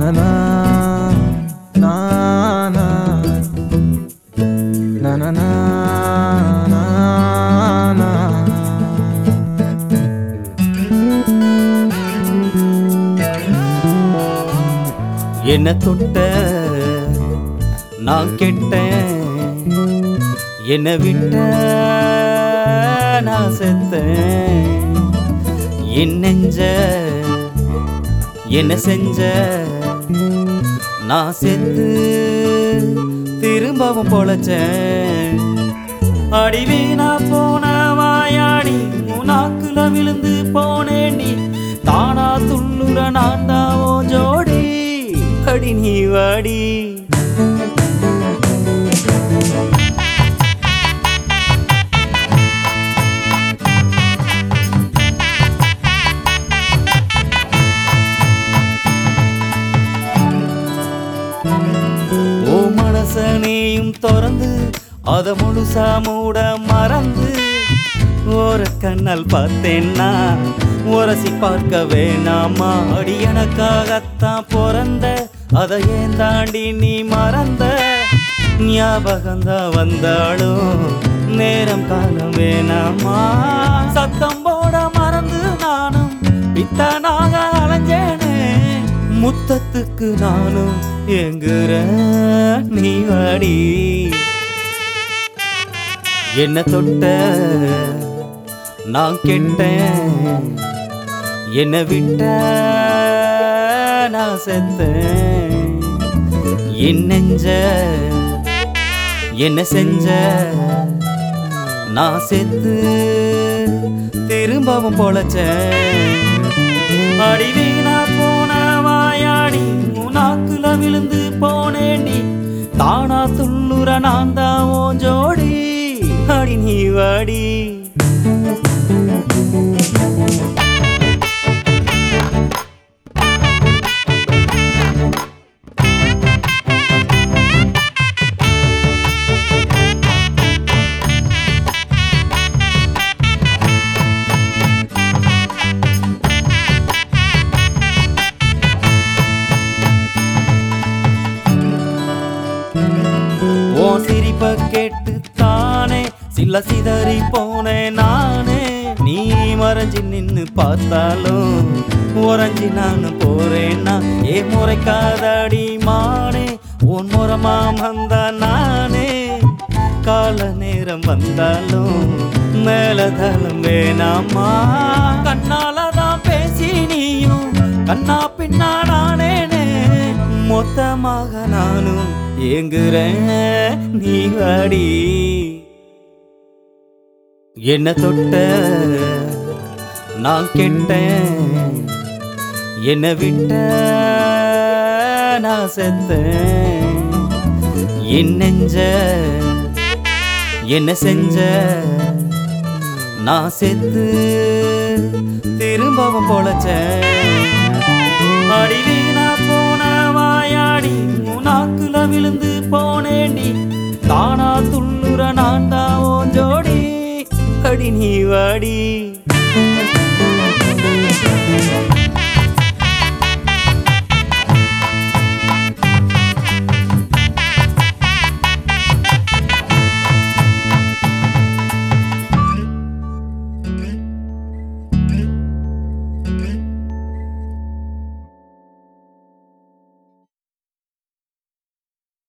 நனனா, நானா. நனனா, நானா. என்ன தொட்ட நான் கெட்டேன் என்ன விட்ட நான் செத்தேன் என் நெஞ்ச என்ன செஞ்ச நான் செத்து திரும்பவும் பொழைச்சேன் அடிவீனா போன வாயாடி உனாக்குல விழுந்து போனேன் நீ தானா துள்ளுற நான் தாவோ ஜோடி அடி நீ வாடி ஓ மனச நீயும் திறந்து அத முழுசா மூட மறந்து ஓர கண்ணால் பார்த்தேன்னா உரசி பார்க்க வேணாமா அடி எனக்காகத்தான் பிறந்த அதை ஏன் தாண்டி நீ மறந்த ஞாபகம்தான் வந்தாலும் நேரம் காலம் வேணாமா சத்தம் போட மறந்து நானும் பித்தனாக அலைஞ்சேனே முத்தத்துக்கு நானும் எங்குற நீ வாடி என்ன தொட்ட நான் கெட்டேன் என்ன விட்ட நான் செத்தேன் என் நெஞ்ச என்ன செஞ்ச நான் செத்து திரும்பவும் பொழைச்சேன் அடி வீணா போன வாயாடி உனாக்குல விழுந்து போனேன் நீ தானா துள்ளுற நான் தான் உன் ஜோடி அடி நீ வாடி உன் சிரிப்ப கேட்டு தானே சில சிதறி போனேன் நானே நீ மறைஞ்சி நின்னு பார்த்தாலும் உறைஞ்சி நான் போறேன்னா ஏ முறைக்காதடி மானே உன் முறமா வந்த நானே கால நேரம் வந்தாலும் மேலதளம் வேணாமா கண்ணால தான் பேசி நீயும் கண்ணா பின்னா நானேனே மொத்தமாக நானும் ஏங்குறேன் நீ வாடி என்ன தொட்ட நான் கெட்டேன் என்ன விட்ட நான் செத்தேன் என் நெஞ்ச என்ன செஞ்ச நான் செத்து திரும்பவும் பொழைச்சேன் அடி வீணா போன வாயாடி உனாக்குல விழுந்து போனேன் நீ தானா துள்ளுற நான் தான் உன் ஜோடி அடி நீ வாடி